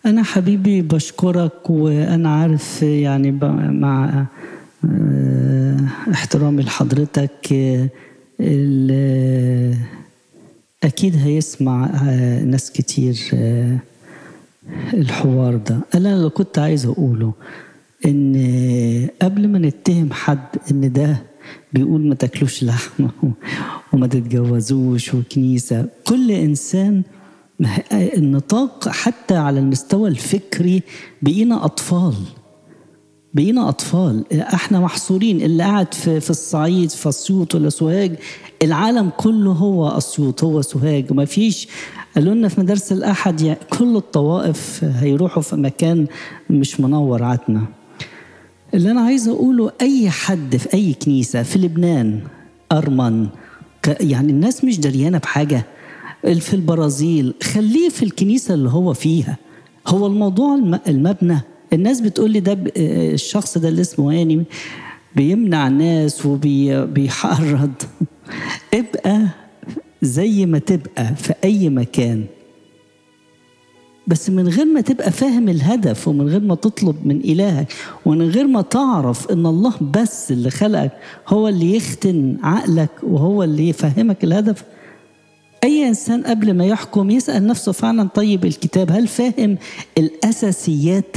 أنا حبيبي بشكرك وأنا عارف يعني ب- مع آه، احترامي لحضرتك آه، ال- أكيد هيسمع آه، ناس كتير آه، الحوار ده أنا اللي كنت عايز أقوله إن قبل ما نتهم حد إن ده بيقول ما تاكلوش لحمة وما تتجوزوش وكنيسة كل إنسان ما- النطاق حتى على المستوى الفكري بقينا أطفال بقينا أطفال احنا محصورين اللي قاعد في, في الصعيد في أسيوط ولا سوهاج العالم كله هو أسيوط هو سوهاج وما فيش قالوا لنا في مدارس الأحد يعني كل الطوائف هيروحوا في مكان مش منور عتمة اللي أنا عايز أقوله أي حد في أي كنيسة في لبنان أرمن ك- يعني الناس مش دريانة بحاجة في البرازيل خليه في الكنيسة اللي هو فيها هو الموضوع الم- المبنى الناس بتقول لي ده ب- آه، الشخص ده اللي اسمه هاني بيمنع الناس وبيحرض ابقى زي ما تبقى في أي مكان بس من غير ما تبقى فاهم الهدف ومن غير ما تطلب من إلهك ومن غير ما تعرف إن الله بس اللي خلقك هو اللي يختن عقلك وهو اللي يفهمك الهدف أي إنسان قبل ما يحكم يسأل نفسه فعلا طيب الكتاب هل فاهم الأساسيات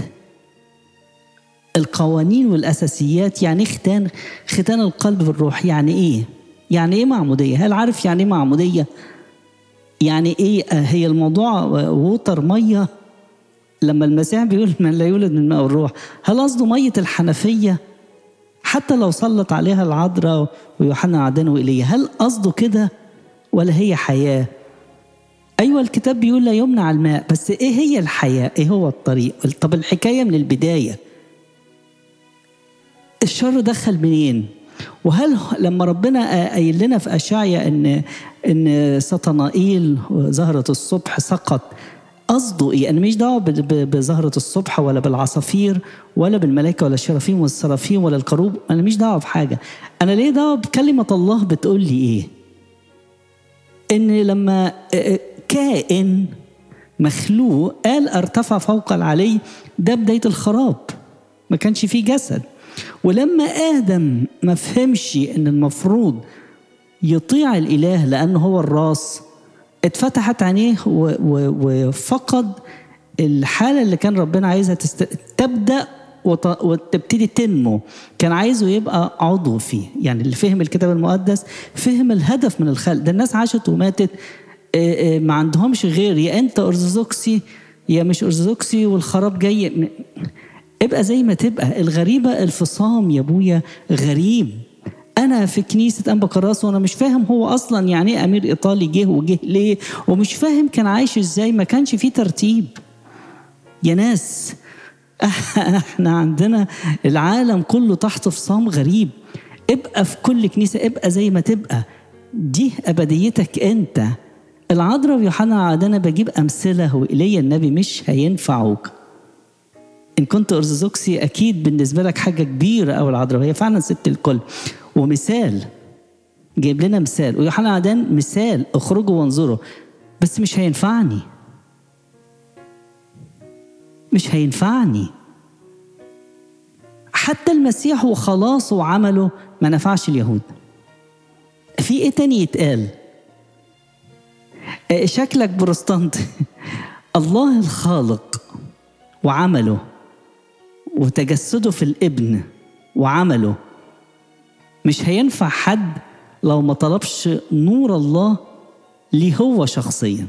القوانين والأساسيات يعني إيه ختان ختان القلب بالروح يعني إيه يعني إيه معمودية هل عارف يعني إيه معمودية يعني إيه آه، هي الموضوع ووتر مية لما المسيح بيقول من لا يولد من ماء الروح هل قصده مية الحنفية حتى لو سلط عليها العذراء ويوحنا عدن وإيليا هل قصده كده ولا هي حياة أيوة الكتاب بيقول لا يمنع الماء بس إيه هي الحياة إيه هو الطريق طب الحكاية من البداية الشر دخل منين وهل لما ربنا قايل لنا في اشعيا ان ان سطنائيل زهره الصبح سقط قصده ايه؟ انا مش دعوه ب- ب- بزهره الصبح ولا بالعصافير ولا بالملائكه ولا الشرافيم والسرافيم ولا الكروب انا مش دعوه بحاجه انا ليه دعوه بكلمه الله بتقول لي ايه؟ ان لما كائن مخلوق قال ارتفع فوق العلي ده بدايه الخراب ما كانش فيه جسد ولما ادم ما فهمش ان المفروض يطيع الاله لانه هو الراس اتفتحت عينيه و- و- وفقد الحاله اللي كان ربنا عايزها تست... تبدا وت... وتبتدي تنمو كان عايزه يبقى عضو فيه يعني اللي فهم الكتاب المقدس فهم الهدف من الخلق ده الناس عاشت وماتت آه، آه، ما عندهمش غير يا انت ارثوذكسي يا مش ارثوذكسي والخراب جاي م- ابقى زي ما تبقى الغريبه الفصام يا ابويا غريب انا في كنيسه انبا كراس وانا مش فاهم هو اصلا يعني ايه امير ايطالي جه وجه ليه ومش فاهم كان عايش ازاي ما كانش فيه ترتيب يا ناس احنا عندنا العالم كله تحت فصام غريب ابقى في كل كنيسه ابقى زي ما تبقى دي ابديتك انت العذراء ويوحنا عادنا بجيب امثله وايليا النبي مش هينفعوك ان كنت ارثوذكسي اكيد بالنسبه لك حاجه كبيره قوي العذراء هي فعلا ست الكل ومثال جايب لنا مثال ويوحنا عدان مثال اخرجوا وانظروا بس مش هينفعني مش هينفعني حتى المسيح وخلاصه وعمله ما نفعش اليهود في ايه تاني يتقال آه، شكلك بروستانت الله الخالق وعمله وتجسده في الابن وعمله مش هينفع حد لو ما طلبش نور الله ليه هو شخصيا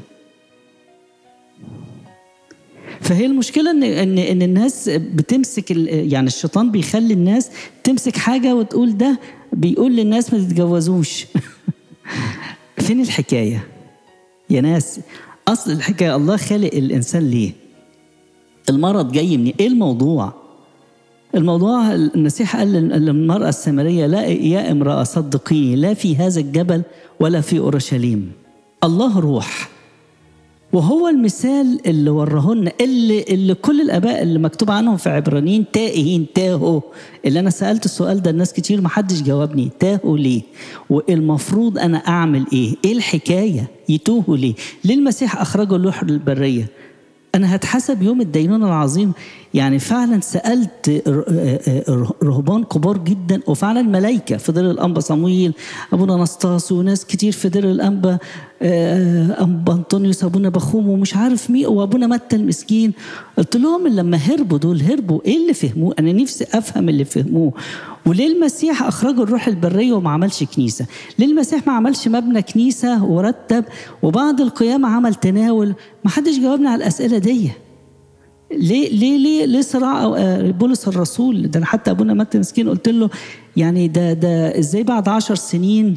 فهي المشكله ان ان ان الناس بتمسك ال- يعني الشيطان بيخلي الناس تمسك حاجه وتقول ده بيقول للناس ما تتجوزوش فين الحكايه يا ناس اصل الحكايه الله خالق الانسان ليه المرض جاي منين ايه الموضوع الموضوع المسيح قال للمرأة السامرية لا يا امرأة صدقيني لا في هذا الجبل ولا في أورشليم الله روح وهو المثال اللي ورهن اللي, اللي كل الآباء اللي مكتوب عنهم في عبرانيين تائهين تاهوا اللي أنا سألت السؤال ده الناس كتير محدش جاوبني تاهوا ليه والمفروض أنا أعمل إيه إيه الحكاية يتوهوا ليه ليه المسيح أخرجوا اللوح البرية انا هتحسب يوم الدينونه العظيم يعني فعلا سالت رهبان كبار جدا وفعلا ملائكه في دير الانبا صمويل ابونا نسطاس وناس كتير في دير الانبا انبا انطونيوس ابونا بخوم ومش عارف مين وابونا متى المسكين قلت لهم لما هربوا دول هربوا ايه اللي فهموه انا نفسي افهم اللي فهموه وليه المسيح اخرجوا الروح البريه وما عملش كنيسه ليه المسيح ما عملش مبنى كنيسه ورتب وبعد القيامه عمل تناول ما حدش جاوبنا على الاسئله دي ليه ليه ليه ليه صراع بولس الرسول ده حتى ابونا متى مسكين قلت له يعني ده ده ازاي بعد عشر سنين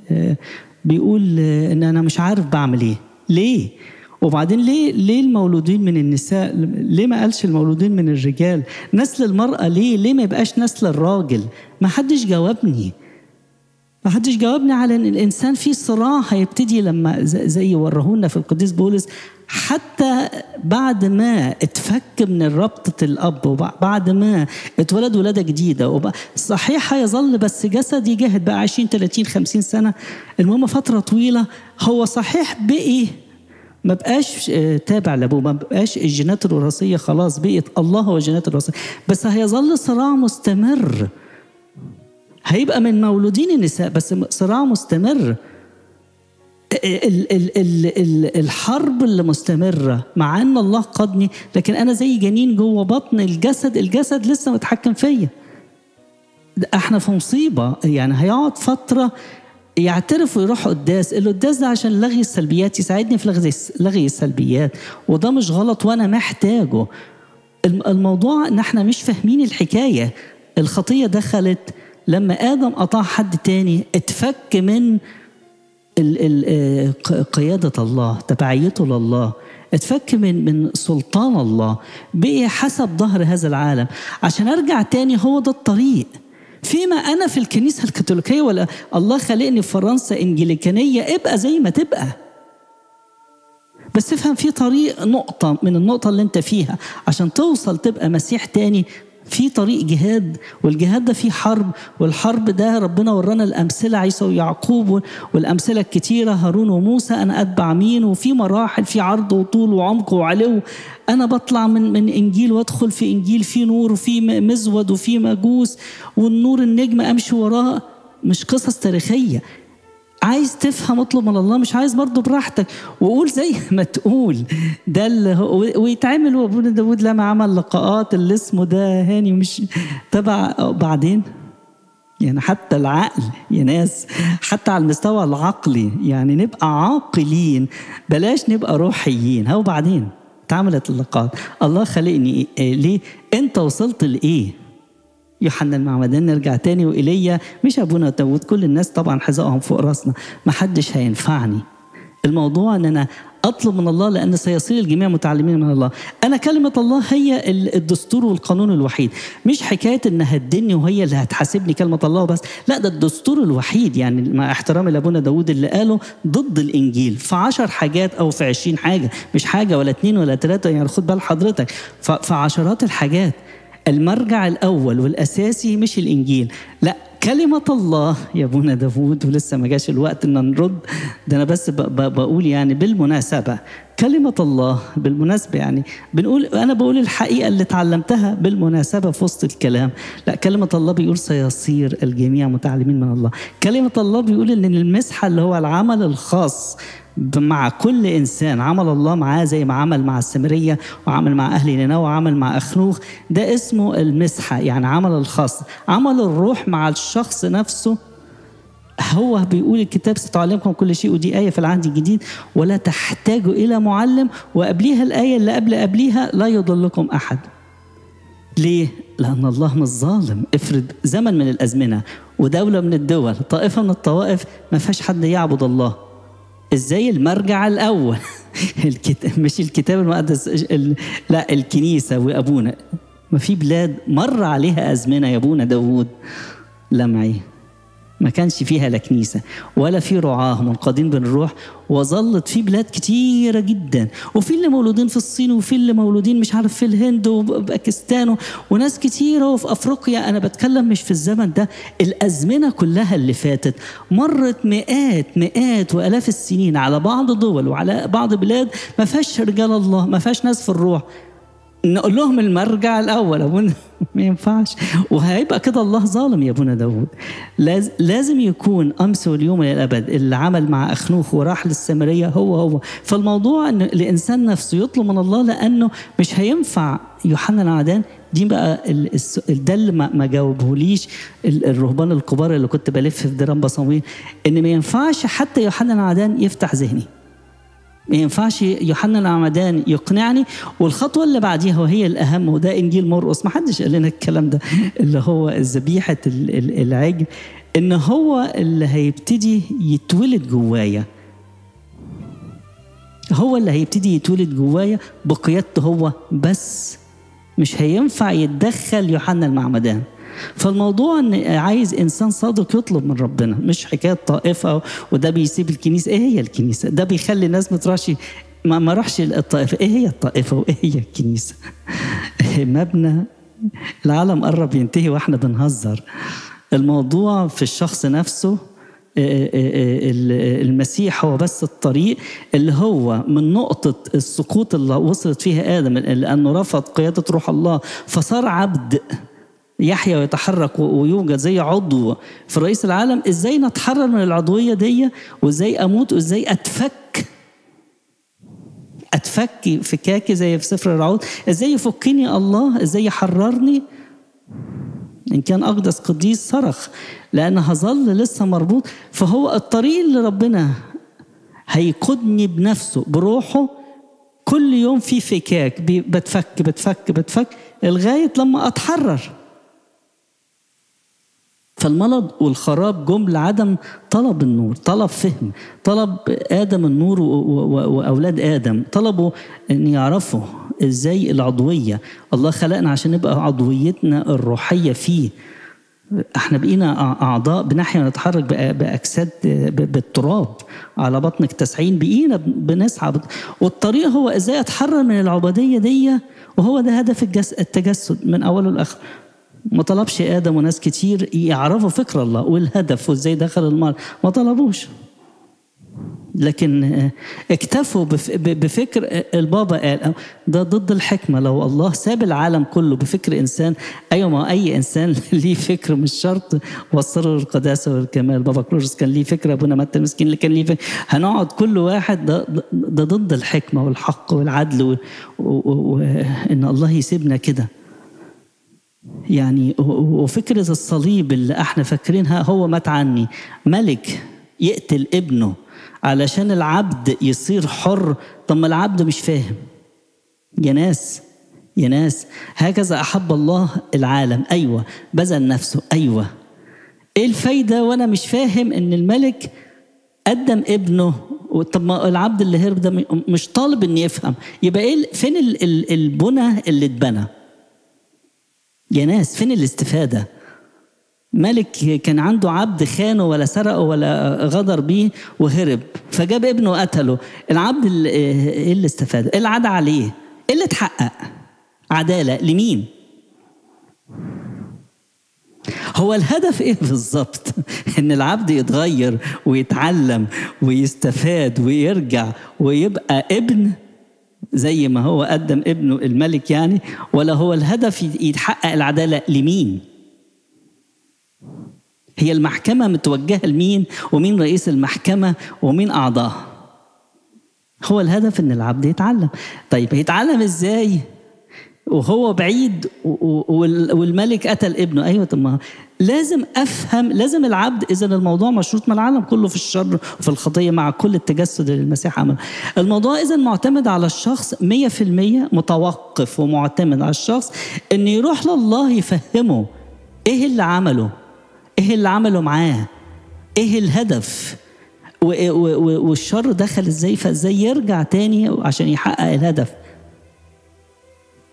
بيقول ان انا مش عارف بعمل ايه ليه وبعدين ليه ليه المولودين من النساء ليه ما قالش المولودين من الرجال نسل المرأة ليه ليه ما يبقاش نسل الراجل ما حدش جاوبني ما حدش جاوبني على ان الانسان في صراع هيبتدي لما زي ورهونا في القديس بولس حتى بعد ما اتفك من ربطة الأب وبعد ما اتولد ولادة جديدة صحيح هيظل بس جسد يجاهد بقى 20 30 50 سنة المهم فترة طويلة هو صحيح بقي ما بقاش تابع لابوه ما بقاش الجينات الوراثيه خلاص بقت الله هو الجينات الوراثيه بس هيظل صراع مستمر هيبقى من مولودين النساء بس صراع مستمر ال ال ال ال الحرب اللي مستمرة مع أن الله قادني لكن أنا زي جنين جوه بطن الجسد الجسد لسه متحكم فيا احنا في مصيبة يعني هيقعد فترة يعترف ويروح قداس القداس ده عشان لغي السلبيات يساعدني في لغي لغي السلبيات وده مش غلط وانا محتاجه الموضوع ان احنا مش فاهمين الحكايه الخطيه دخلت لما ادم قطع حد تاني اتفك من ال ال قياده الله تبعيته لله اتفك من من سلطان الله بقي حسب ظهر هذا العالم عشان ارجع تاني هو ده الطريق فيما انا في الكنيسه الكاثوليكيه ولا الله خلقني في فرنسا انجليكانيه ابقى زي ما تبقى بس افهم في طريق نقطة من النقطة اللي انت فيها عشان توصل تبقى مسيح تاني في طريق جهاد والجهاد ده فيه حرب والحرب ده ربنا ورانا الأمثلة عيسى ويعقوب والأمثلة الكتيرة هارون وموسى أنا أتبع مين وفي مراحل في عرض وطول وعمق وعلو أنا بطلع من من إنجيل وأدخل في إنجيل في نور وفي مزود وفي مجوس والنور النجم أمشي وراه مش قصص تاريخية عايز تفهم اطلب من الله مش عايز برضه براحتك وقول زي ما تقول ده اللي هو ويتعمل وابونا داود لما عمل لقاءات اللي اسمه ده هاني مش تبع بعدين يعني حتى العقل يا ناس حتى على المستوى العقلي يعني نبقى عاقلين بلاش نبقى روحيين هو بعدين اتعملت اللقاءات الله خلقني إيه؟ ليه انت وصلت لايه يوحنا المعمدان نرجع تاني وإيليا مش أبونا داود كل الناس طبعا حذائهم فوق راسنا ما حدش هينفعني الموضوع ان انا اطلب من الله لان سيصير الجميع متعلمين من الله انا كلمه الله هي الدستور والقانون الوحيد مش حكايه ان هتدني وهي اللي هتحاسبني كلمه الله بس لا ده الدستور الوحيد يعني مع احترامي لابونا داود اللي قاله ضد الانجيل في عشر حاجات او في عشرين حاجه مش حاجه ولا اتنين ولا تلاته يعني خد بال حضرتك في عشرات الحاجات المرجع الأول والأساسي مش الإنجيل لا كلمة الله يا ابونا داوود ولسه ما جاش الوقت ان نرد ده انا بس بقول يعني بالمناسبة كلمة الله بالمناسبة يعني بنقول انا بقول الحقيقة اللي اتعلمتها بالمناسبة في وسط الكلام لا كلمة الله بيقول سيصير الجميع متعلمين من الله كلمة الله بيقول ان المسحة اللي هو العمل الخاص مع كل انسان عمل الله معاه زي ما عمل مع السامريه وعمل مع اهل نينوى وعمل مع اخنوخ ده اسمه المسحه يعني عمل الخاص عمل الروح مع الشخص نفسه هو بيقول الكتاب ستعلمكم كل شيء ودي آية في العهد الجديد ولا تحتاجوا إلى معلم وقبليها الآية اللي قبل قبليها لا يضلكم أحد ليه؟ لأن الله مش ظالم افرض زمن من الأزمنة ودولة من الدول طائفة من الطوائف ما فيهاش حد يعبد الله ازاي المرجع الاول الكتاب مش الكتاب المقدس ال... لا الكنيسه وابونا ما في بلاد مر عليها ازمنه يا ابونا داوود لمعي ما كانش فيها لا كنيسة ولا في رعاة منقادين بالروح وظلت في بلاد كتيرة جدا وفي اللي مولودين في الصين وفي اللي مولودين مش عارف في الهند وباكستان وناس كتيرة وفي أفريقيا أنا بتكلم مش في الزمن ده الأزمنة كلها اللي فاتت مرت مئات مئات وآلاف السنين على بعض دول وعلى بعض بلاد ما فيهاش رجال الله ما فيهاش ناس في الروح نقول لهم المرجع الاول ابونا ما ينفعش وهيبقى كده الله ظالم يا ابونا داود لاز- لازم يكون امس واليوم الى الابد اللي عمل مع اخنوخ وراح للسامريه هو هو فالموضوع ان الانسان نفسه يطلب من الله لانه مش هينفع يوحنا العدان دي بقى ال- الس- ده اللي ما ما جاوبهوليش ال- الرهبان الكبار اللي كنت بلف في ديران بصامويل ان ما ينفعش حتى يوحنا العدان يفتح ذهني ما ينفعش يوحنا العمدان يقنعني والخطوه اللي بعديها وهي الاهم وده انجيل مرقس ما حدش قال لنا الكلام ده اللي هو ذبيحه ال- ال- العجل ان هو اللي هيبتدي يتولد جوايا هو اللي هيبتدي يتولد جوايا بقيادته هو بس مش هينفع يتدخل يوحنا المعمدان فالموضوع ان عايز انسان صادق يطلب من ربنا مش حكايه طائفه وده بيسيب الكنيسه ايه هي الكنيسه ده بيخلي الناس ما تروحش ما, ما راحش الطائفه ايه هي الطائفه وايه هي الكنيسه مبنى العالم قرب ينتهي واحنا بنهزر الموضوع في الشخص نفسه المسيح هو بس الطريق اللي هو من نقطة السقوط اللي وصلت فيها آدم لأنه رفض قيادة روح الله فصار عبد يحيا ويتحرك ويوجد زي عضو في رئيس العالم ازاي نتحرر من العضوية دي وازاي اموت وازاي اتفك اتفك فكاكي زي في سفر الرعود ازاي يفكني الله ازاي يحررني ان كان اقدس قديس صرخ لان هظل لسه مربوط فهو الطريق اللي ربنا هيقودني بنفسه بروحه كل يوم في فكاك بتفك بتفك بتفك لغايه لما اتحرر فالمرض والخراب جم لعدم طلب النور طلب فهم طلب ادم النور واولاد ادم طلبوا ان يعرفوا ازاي العضويه الله خلقنا عشان نبقى عضويتنا الروحيه فيه احنا بقينا اعضاء بنحيا ونتحرك باجساد بالتراب على بطنك تسعين بقينا بنسعى والطريق هو ازاي اتحرر من العبوديه دي وهو ده هدف التجسد من اوله لاخره ما طلبش ادم وناس كتير يعرفوا فكر الله والهدف وازاي دخل المال ما طلبوش لكن اكتفوا بفكر البابا قال ده ضد الحكمة لو الله ساب العالم كله بفكر إنسان أيوة ما أي إنسان ليه فكر مش شرط وصله للقداسة والكمال بابا كلورس كان ليه فكرة أبونا متى المسكين اللي كان ليه فكرة هنقعد كل واحد ده, ده ضد الحكمة والحق والعدل وإن الله يسيبنا كده يعني وفكرة الصليب اللي احنا فاكرينها هو مات عني ملك يقتل ابنه علشان العبد يصير حر طب ما العبد مش فاهم يا ناس يا ناس هكذا أحب الله العالم أيوة بذل نفسه أيوة إيه الفايدة وأنا مش فاهم إن الملك قدم ابنه طب ما العبد اللي هرب ده مش طالب إن يفهم يبقى إيه فين البنى اللي اتبنى يا ناس فين الاستفادة ملك كان عنده عبد خانه ولا سرقه ولا غدر بيه وهرب فجاب ابنه وقتله العبد اللي ايه اللي استفاد ايه اللي عدا عليه ايه اللي اتحقق عدالة لمين هو الهدف ايه بالظبط ان العبد يتغير ويتعلم ويستفاد ويرجع ويبقى ابن زي ما هو قدم ابنه الملك يعني ولا هو الهدف يتحقق العدالة لمين هي المحكمة متوجهة لمين ومين رئيس المحكمة ومين أعضاء هو الهدف ان العبد يتعلم طيب يتعلم ازاي وهو بعيد والملك قتل ابنه ايوه طب ما لازم افهم لازم العبد اذا الموضوع مشروط من العالم كله في الشر وفي الخطيه مع كل التجسد اللي المسيح عمله الموضوع اذا معتمد على الشخص 100% متوقف ومعتمد على الشخص ان يروح لله يفهمه ايه اللي عمله ايه اللي عمله معاه ايه الهدف والشر دخل ازاي فازاي يرجع تاني عشان يحقق الهدف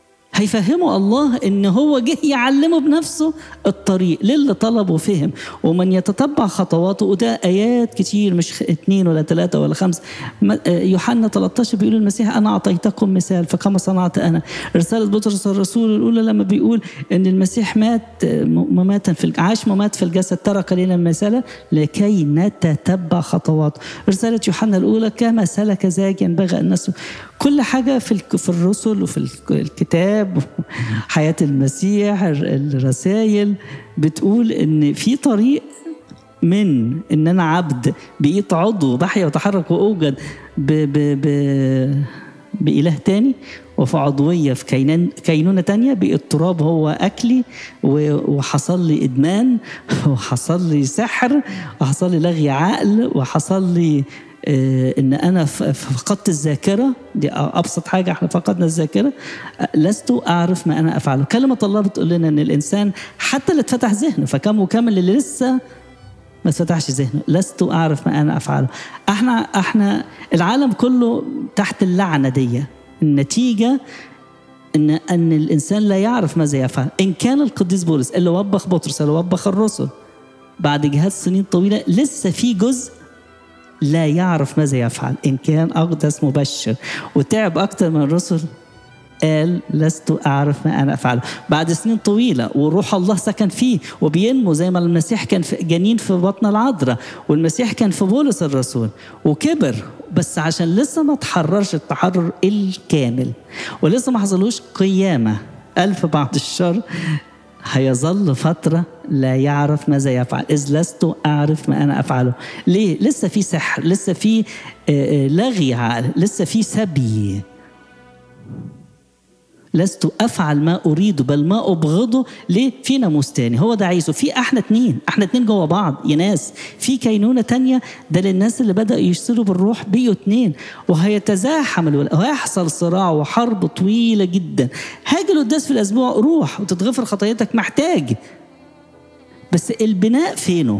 هيفهموا الله ان هو جه يعلمه بنفسه الطريق للي طلبه فهم ومن يتتبع خطواته وده ايات كتير مش اثنين ولا ثلاثه ولا خمسه يوحنا 13 بيقول المسيح انا اعطيتكم مثال فكما صنعت انا رساله بطرس الرسول الاولى لما بيقول ان المسيح مات مماتا في عاش ممات في الجسد ترك لنا المثال لكي نتتبع خطواته رساله يوحنا الاولى كما سلك ذاك ينبغي ان نسلك كل حاجة في في الرسل وفي الكتاب حياة المسيح الرسائل بتقول إن في طريق من إن أنا عبد بقيت عضو بحيا وتحرك وأوجد ب ب ب بإله تاني وفي عضوية في كينان كينونة تانية بقى التراب هو أكلي وحصل لي إدمان وحصل لي سحر وحصل لي لغي عقل وحصل لي ان انا فقدت الذاكره دي ابسط حاجه احنا فقدنا الذاكره لست اعرف ما انا افعله كلمه الله بتقول لنا ان الانسان حتى اللي اتفتح ذهنه فكم وكم اللي لسه ما اتفتحش ذهنه لست اعرف ما انا افعله احنا احنا العالم كله تحت اللعنه دي النتيجه ان ان الانسان لا يعرف ماذا يفعل ان كان القديس بولس اللي وبخ بطرس اللي وبخ الرسل بعد جهاد سنين طويله لسه في جزء لا يعرف ماذا يفعل إن كان أقدس مبشر وتعب أكثر من الرسل قال لست أعرف ما أنا أفعله بعد سنين طويلة وروح الله سكن فيه وبينمو زي ما المسيح كان في جنين في بطن العذراء والمسيح كان في بولس الرسول وكبر بس عشان لسه ما تحررش التحرر الكامل ولسه ما حصلوش قيامة ألف بعد الشر هيظل فترة لا يعرف ماذا يفعل إذ لست أعرف ما أنا أفعله ليه؟ لسه في سحر لسه في لغي عقل لسه في سبي لست افعل ما اريده بل ما ابغضه ليه في ناموس تاني هو ده عايزه في احنا اتنين احنا اتنين جوه بعض يا ناس في كينونه تانية ده للناس اللي بداوا يشتروا بالروح بقوا اتنين وهيتزاحم الولاء وهيحصل صراع وحرب طويله جدا هاجي القداس في الاسبوع روح وتتغفر خطايتك محتاج بس البناء فينه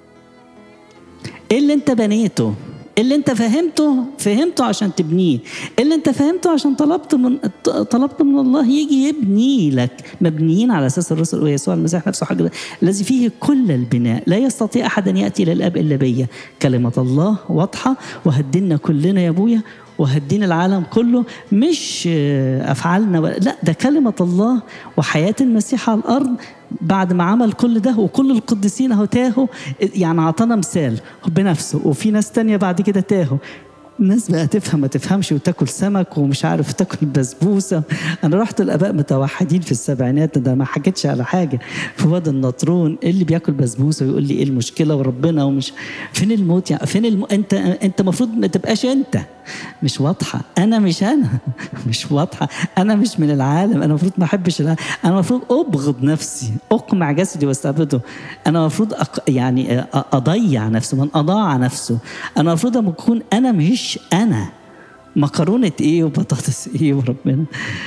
ايه اللي انت بنيته اللي انت فهمته فهمته عشان تبنيه اللي انت فهمته عشان طلبت من طلبت من الله يجي يبني لك مبنيين على اساس الرسل ويسوع المسيح نفسه حاجه الذي فيه كل البناء لا يستطيع احد ان ياتي الى الاب الا بيا كلمه الله واضحه وهدينا كلنا يا ابويا وهدينا العالم كله مش افعالنا لا ده كلمه الله وحياه المسيح على الارض بعد ما عمل كل ده وكل القديسين اهو تاهوا يعني اعطانا مثال بنفسه وفي ناس تانية بعد كده تاهوا الناس بقى تفهم ما تفهمش وتاكل سمك ومش عارف تاكل بسبوسه انا رحت الاباء متوحدين في السبعينات ده ما حكيتش على حاجه في واد النطرون اللي بياكل بسبوسه ويقول لي ايه المشكله وربنا ومش فين الموت يعني فين الم... انت انت المفروض ما تبقاش انت مش واضحه انا مش انا مش واضحه انا مش من العالم انا المفروض ما احبش العالم انا المفروض ابغض نفسي اقمع جسدي واستعبده انا المفروض أق... يعني اضيع نفسي من اضاع نفسه انا المفروض اكون انا مش انا مكرونه ايه وبطاطس ايه وربنا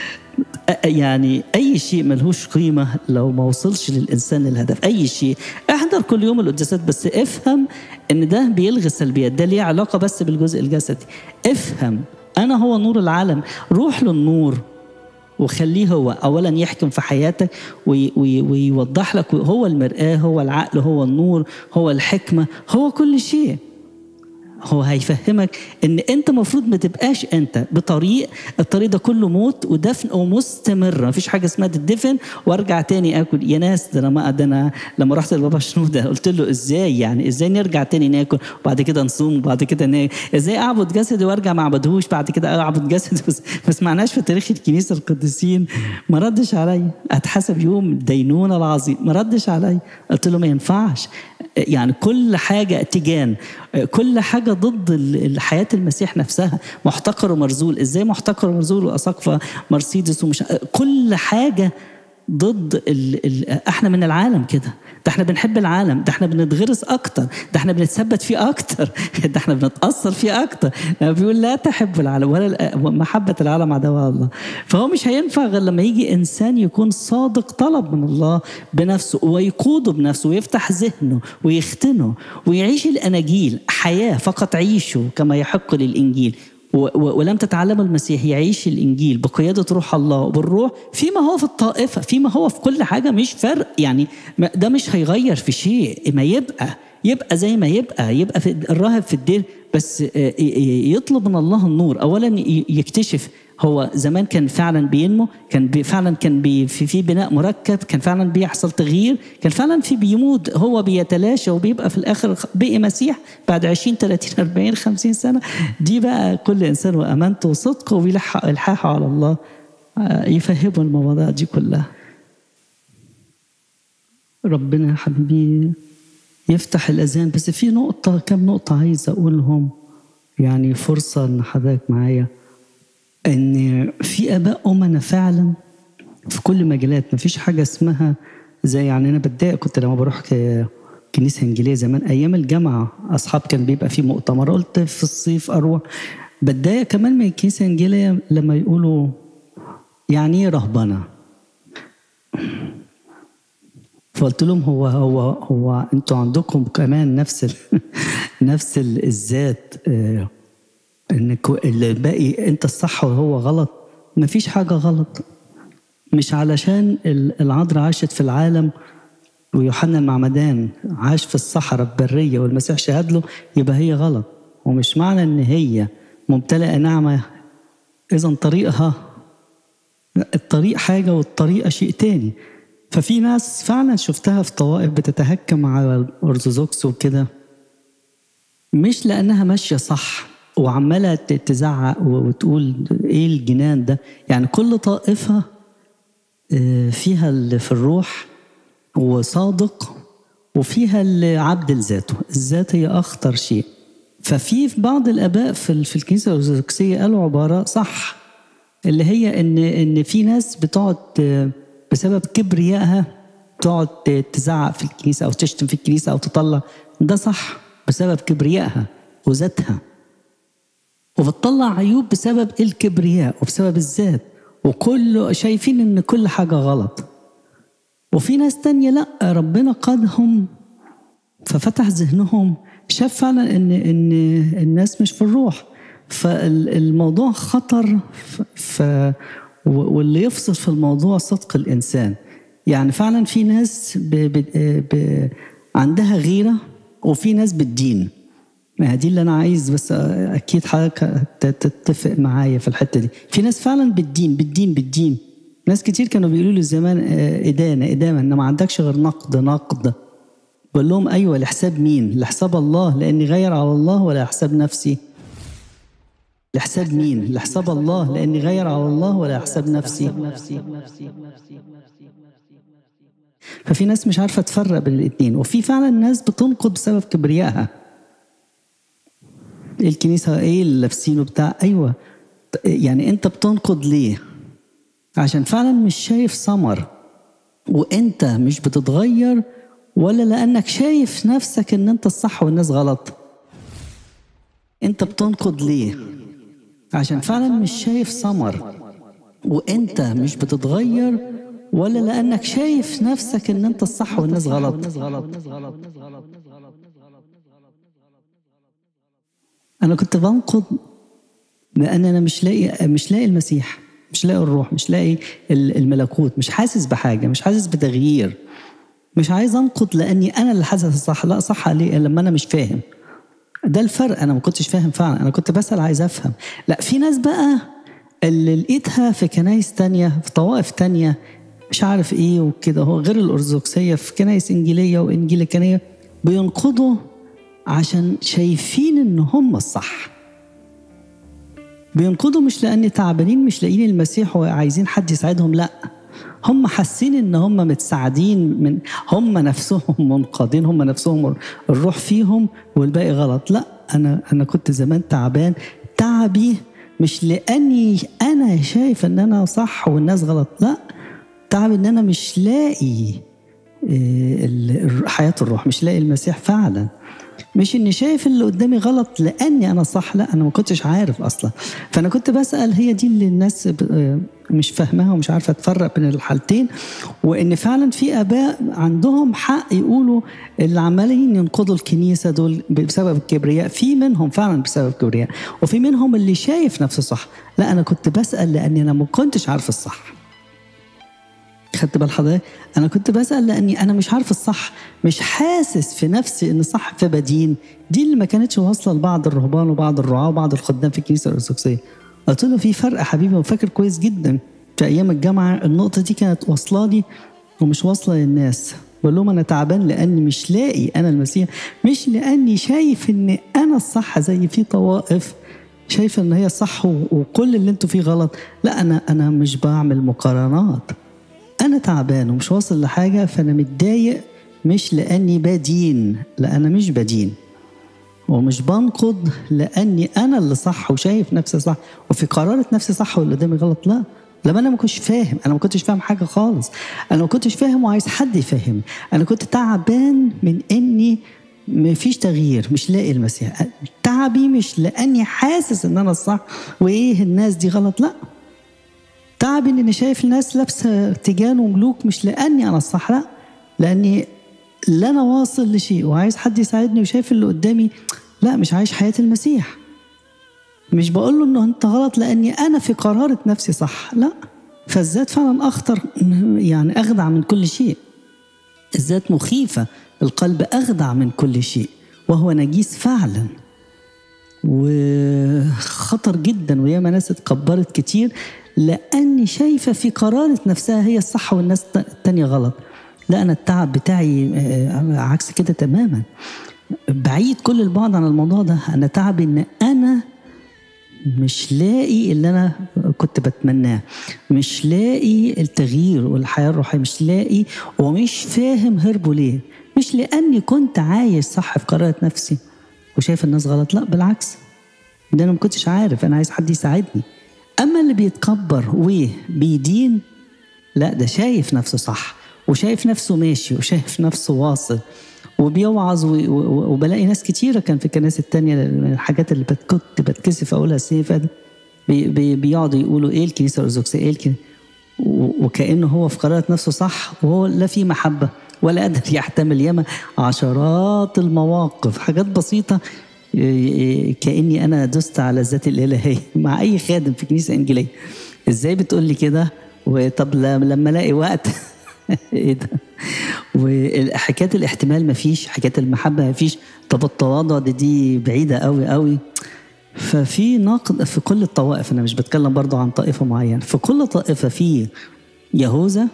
يعني اي شيء ملهوش قيمه لو ما وصلش للانسان للهدف اي شيء احضر كل يوم القداسات بس افهم ان ده بيلغي السلبيات ده ليه علاقه بس بالجزء الجسدي افهم انا هو نور العالم روح للنور وخليه هو اولا يحكم في حياتك وي وي ويوضح لك هو المراه هو العقل هو النور هو الحكمه هو كل شيء هو هيفهمك ان انت المفروض ما تبقاش انت بطريق الطريق ده كله موت ودفن ومستمر ما فيش حاجه اسمها تدفن وارجع تاني اكل يا ناس ده انا ما ده انا لما رحت لبابا شنوده قلت له ازاي يعني ازاي نرجع تاني ناكل وبعد كده نصوم وبعد كده نا... ازاي اعبد جسدي وارجع ما اعبدهوش بعد كده اعبد جسدي بس ما سمعناش في تاريخ الكنيسه القديسين ما ردش عليا اتحسب يوم الدينونه العظيم ما ردش عليا قلت له ما ينفعش يعني كل حاجة تيجان كل حاجة ضد حياة المسيح نفسها محتقر ومرزول ازاي محتقر ومرزول وأساقفة مرسيدس ومش كل حاجة ضد ال ال احنا من العالم كده ده احنا بنحب العالم ده احنا بنتغرس اكتر ده احنا بنتثبت فيه اكتر ده احنا بنتاثر فيه اكتر لما بيقول لا تحب العالم ولا محبه العالم عداوه الله فهو مش هينفع غير لما يجي انسان يكون صادق طلب من الله بنفسه ويقوده بنفسه ويفتح ذهنه ويختنه ويعيش الاناجيل حياه فقط عيشوا كما يحق للانجيل ولم تتعلموا المسيح يعيش الانجيل بقياده روح الله وبالروح فيما هو في الطائفه فيما هو في كل حاجه مش فرق يعني ده مش هيغير في شيء ما يبقى يبقى زي ما يبقى يبقى في الراهب في الدير بس يطلب من الله النور اولا يكتشف هو زمان كان فعلا بينمو كان بي فعلا كان بي في, في بناء مركب كان فعلا بيحصل تغيير كان فعلا في بيموت هو بيتلاشى وبيبقى في الاخر بقي مسيح بعد 20 30 40 50 سنه دي بقى كل انسان وامانته وصدقه وبيلحق الحاحه على الله يفهموا المواضيع دي كلها ربنا يا حبيبي يفتح الاذان بس في نقطه كم نقطه عايز اقولهم يعني فرصه ان حضرتك معايا ان في اباء امنا فعلا في كل المجالات مفيش حاجه اسمها زي يعني انا بتضايق كنت لما بروح كنيسه انجيليه زمان ايام الجامعه اصحاب كان بيبقى في مؤتمر قلت في الصيف اروح بتضايق كمان من الكنيسه الانجيليه لما يقولوا يعني ايه رهبنه فقلت لهم هو هو هو انتوا عندكم كمان نفس ال نفس الذات اه ان الباقي انت الصح وهو غلط مفيش حاجه غلط مش علشان العذراء عاشت في العالم ويوحنا المعمدان عاش في الصحراء البريه والمسيح شهد له يبقى هي غلط ومش معنى ان هي ممتلئه نعمه اذا طريقها الطريق حاجه والطريقه شيء تاني ففي ناس فعلا شفتها في طوائف بتتهكم على الارثوذكس وكده مش لانها ماشيه صح وعماله تزعق وتقول ايه الجنان ده يعني كل طائفه فيها اللي في الروح وصادق وفيها اللي عبد لذاته الذات هي اخطر شيء ففي في بعض الاباء في في الكنيسه الارثوذكسيه قالوا عباره صح اللي هي ان ان في ناس بتقعد بسبب كبريائها تقعد تزعق في الكنيسه او تشتم في الكنيسه او تطلع ده صح بسبب كبريائها وذاتها وبتطلع عيوب بسبب الكبرياء وبسبب الذات وكل شايفين ان كل حاجه غلط وفي ناس تانية لا ربنا قادهم ففتح ذهنهم شاف فعلا ان ان الناس مش في الروح فالموضوع خطر ف واللي يفصل في الموضوع صدق الانسان يعني فعلا في ناس ب ب ب عندها غيره وفي ناس بالدين ما دي اللي انا عايز بس اكيد حضرتك تتفق معايا في الحته دي في ناس فعلا بالدين بالدين بالدين ناس كتير كانوا بيقولوا لي زمان ادانه ادانه ان ما عندكش غير نقد نقد بقول لهم ايوه لحساب مين لحساب الله لاني غير على الله ولا لحساب نفسي لحساب مين لحساب الله لاني غير على الله ولا حساب نفسي ففي ناس مش عارفه تفرق بين الاثنين وفي فعلا ناس بتنقد بسبب كبريائها الكنيسه ايه اللي لابسينه بتاع ايوه يعني انت بتنقد ليه عشان فعلا مش شايف ثمر وانت مش بتتغير ولا لانك شايف نفسك ان انت الصح والناس غلط انت بتنقد ليه عشان فعلا مش شايف ثمر وانت مش بتتغير ولا لانك شايف نفسك ان انت الصح والناس غلط انا كنت بنقد لان انا مش لاقي مش لاقي المسيح مش لاقي الروح مش لاقي الملكوت مش حاسس بحاجه مش حاسس بتغيير مش عايز انقد لاني انا اللي حاسس الصح لا صح ليه لما انا مش فاهم ده الفرق انا ما كنتش فاهم فعلا انا كنت بسال عايز افهم لا في ناس بقى اللي لقيتها في كنايس تانية في طوائف تانية مش عارف ايه وكده هو غير الارثوذكسيه في كنايس انجيليه وانجيليكانيه بينقضوا عشان شايفين ان هم الصح بينقضوا مش لان تعبانين مش لاقيين المسيح وعايزين حد يساعدهم لا هم حاسين ان هم متساعدين من هم نفسهم منقادين هم نفسهم الروح فيهم والباقي غلط لا انا انا كنت زمان تعبان تعبي مش لاني انا شايف ان انا صح والناس غلط لا تعب ان انا مش لاقي إيه، ال- حياة الروح مش لاقي المسيح فعلا مش اني شايف اللي قدامي غلط لاني انا صح لا انا ما كنتش عارف اصلا فانا كنت بسال هي دي اللي الناس ب- آه، مش فاهماها ومش عارفه تفرق بين الحالتين وان فعلا في اباء عندهم حق يقولوا اللي عمالين ينقضوا الكنيسه دول بسبب الكبرياء في منهم فعلا بسبب الكبرياء وفي منهم اللي شايف نفسه صح لا انا كنت بسال لاني انا ما كنتش عارف الصح خدت بال حضرتك انا كنت بسال لاني انا مش عارف الصح مش حاسس في نفسي ان صح فبدين دي اللي ما كانتش واصله لبعض الرهبان وبعض الرعاه وبعض الخدام في الكنيسه الارثوذكسيه قلت له في فرق يا حبيبي وفاكر كويس جدا في ايام الجامعه النقطه دي كانت واصله لي ومش واصله للناس بقول لهم انا تعبان لاني مش لاقي انا المسيح مش لاني شايف ان انا الصح زي في طوائف شايفه ان هي صح و- وكل اللي انتوا فيه غلط لا انا انا مش بعمل مقارنات انا تعبان ومش واصل لحاجه فانا متضايق مش لاني بدين لا انا مش بدين ومش بنقض لاني انا اللي صح وشايف نفسي صح وفي قرارة نفسي صح واللي قدامي غلط لا لما انا ما كنتش فاهم انا ما كنتش فاهم حاجه خالص انا ما كنتش فاهم وعايز حد يفهمني انا كنت تعبان من اني ما فيش تغيير مش لاقي المسيح تعبي مش لاني حاسس ان انا الصح وايه الناس دي غلط لا تعبي اني شايف الناس لابسه تيجان وملوك مش لاني انا الصح لا لاني لا انا واصل لشيء وعايز حد يساعدني وشايف اللي قدامي لا مش عايش حياه المسيح مش بقول له انه انت غلط لاني انا في قرارة نفسي صح لا فالذات فعلا اخطر يعني اخدع من كل شيء الذات مخيفه القلب اخدع من كل شيء وهو نجيس فعلا وخطر جدا وياما ناس اتكبرت كتير لاني شايفه في قرارة نفسها هي الصح والناس التانية غلط لا انا التعب بتاعي آه، عكس كده تماما بعيد كل البعد عن الموضوع ده انا تعبي ان انا مش لاقي اللي انا كنت بتمناه مش لاقي التغيير والحياه الروحيه مش لاقي ومش فاهم هربوا ليه مش لاني كنت عايش صح في قرارة نفسي وشايف الناس غلط لا بالعكس ده انا ما كنتش عارف انا عايز حد يساعدني اما اللي بيتكبر وبيدين لا ده شايف نفسه صح وشايف نفسه ماشي وشايف نفسه واصل وبيوعظ و- و- وبلاقي ناس كتيره كان في الكنائس التانية من الحاجات اللي بت- كنت بتكسف اقولها السنه اللي فاتت بي- بي- بيقعدوا يقولوا ايه الكنيسه الارثوذكسيه ايه الكنيسة و- وكانه هو في قرارة نفسه صح وهو لا في محبه ولا قادر يحتمل ياما عشرات المواقف حاجات بسيطه إيه، كاني انا دست على الذات الالهيه مع اي خادم في كنيسه انجيليه ازاي بتقول لي كده وطب لم- لما الاقي وقت ايه ده وحكايه الاحتمال مفيش حكايه المحبه مفيش طب التواضع دي دي بعيده قوي قوي ففي نقد في كل الطوائف انا مش بتكلم برضو عن طائفه معينه في كل طائفه في يهوذا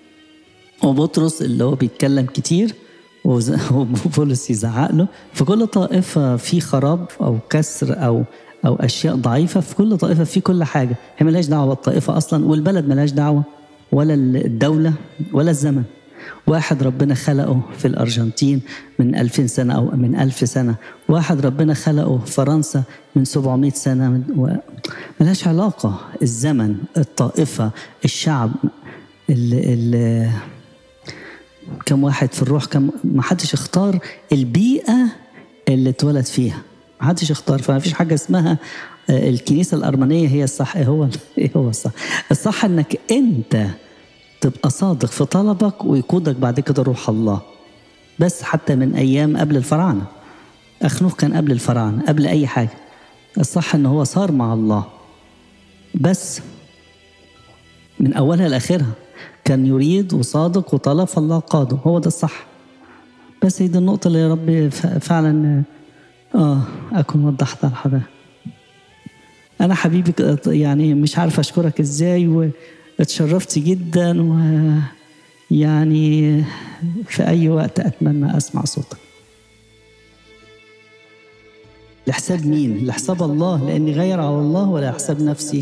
وبطرس اللي هو بيتكلم كتير وز- وبولس يزعق له في كل طائفة في خراب أو كسر أو أو أشياء ضعيفة في كل طائفة في كل حاجة هي ملهاش دعوة بالطائفة أصلا والبلد ملهاش دعوة ولا الدولة ولا الزمن واحد ربنا خلقه في الأرجنتين من ألفين سنة أو من ألف سنة واحد ربنا خلقه في فرنسا من 700 سنة من و... ملهاش علاقة الزمن الطائفة الشعب ال... ال... كم واحد في الروح كم ما حدش اختار البيئة اللي اتولد فيها ما حدش اختار فما فيش حاجة اسمها آه، الكنيسة الأرمنية هي الصح ايه هو ايه هو الصح الصح انك انت تبقى صادق في طلبك ويقودك بعد كده روح الله بس حتى من ايام قبل الفراعنة اخنوخ كان قبل الفراعنة قبل اي حاجة الصح ان هو صار مع الله بس من اولها لاخرها كان يريد وصادق وطلب فالله قاده هو ده الصح بس هي دي النقطة اللي يا رب ف- فعلا اه اكون وضحتها لحضرتك انا حبيبي ك- يعني مش عارف اشكرك ازاي واتشرفت جدا و يعني في اي وقت اتمنى اسمع صوتك لحساب مين؟ لحساب الله لاني غير على الله ولا حساب نفسي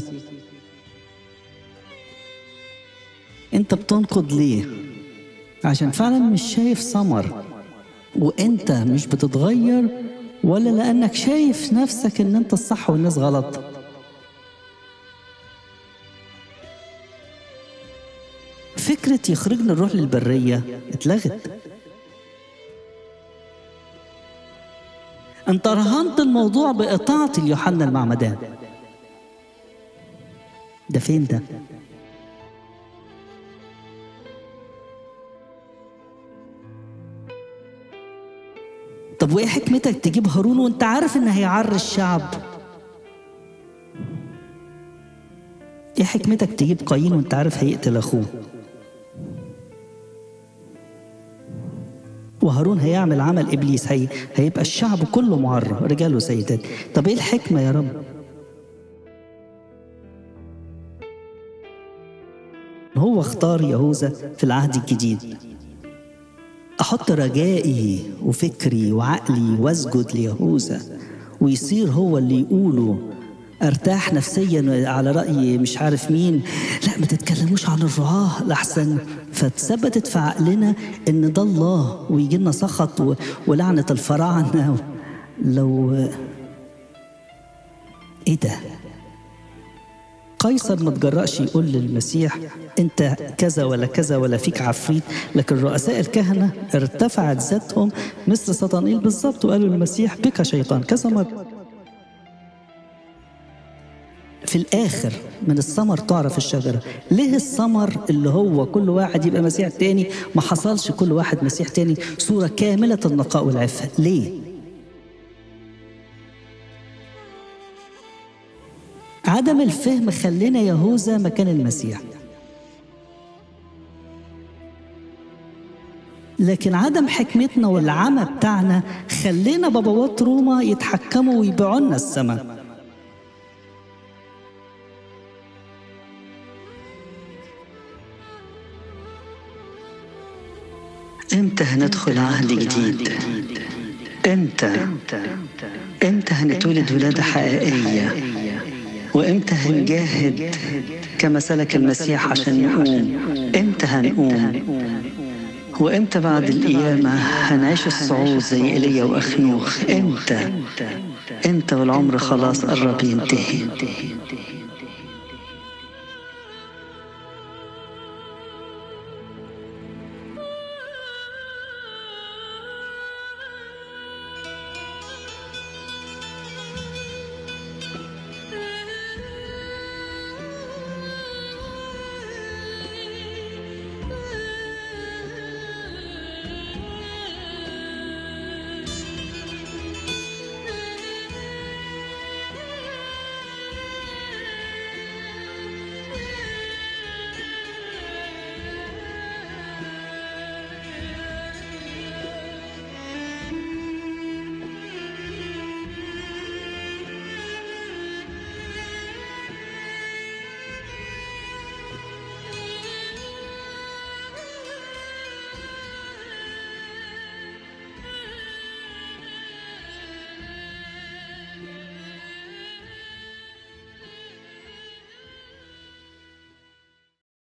انت بتنقض ليه عشان فعلا مش شايف ثمر وانت مش بتتغير ولا لانك شايف نفسك ان انت الصح والناس غلط فكر فكرة يخرجنا الروح للبرية اتلغت انت رهنت الموضوع بإطاعة اليوحنا المعمدان ده فين ده؟ طب وايه حكمتك تجيب هارون وانت عارف ان هيعر الشعب ايه حكمتك تجيب قايين وانت عارف هيقتل اخوه وهارون هيعمل عمل ابليس هي هيبقى الشعب كله معرة رجال وسيدات طب ايه الحكمه يا رب هو اختار يهوذا في العهد الجديد احط رجائي وفكري وعقلي واسجد ليهوذا ويصير هو اللي يقوله ارتاح نفسيا على راي مش عارف مين لا ما تتكلموش عن الرعاه لحسن فاتثبتت في عقلنا ان ده الله ويجي لنا سخط و- ولعنه الفراعنه لو ايه ده قيصر ما تجرأش يقول للمسيح انت كذا ولا كذا ولا فيك عفريت لكن رؤساء الكهنه ارتفعت ذاتهم مثل سطانيل بالظبط وقالوا للمسيح بك شيطان كذا مره في الآخر من الثمر تعرف الشجرة ليه الثمر اللي هو كل واحد يبقى مسيح تاني ما حصلش كل واحد مسيح تاني صورة كاملة النقاء والعفة ليه عدم الفهم خلينا يهوذا مكان المسيح لكن عدم حكمتنا والعمى بتاعنا خلينا بابوات روما يتحكموا ويبيعوا لنا السماء امتى هندخل عهد جديد امتى امتى هنتولد ولادة حقيقية وامتى هنجاهد كما سلك المسيح عشان نقوم امتى هنقوم وامتى بعد القيامة هنعيش الصعود زي ايليا واخنوخ امتى امتى والعمر خلاص قرب ينتهي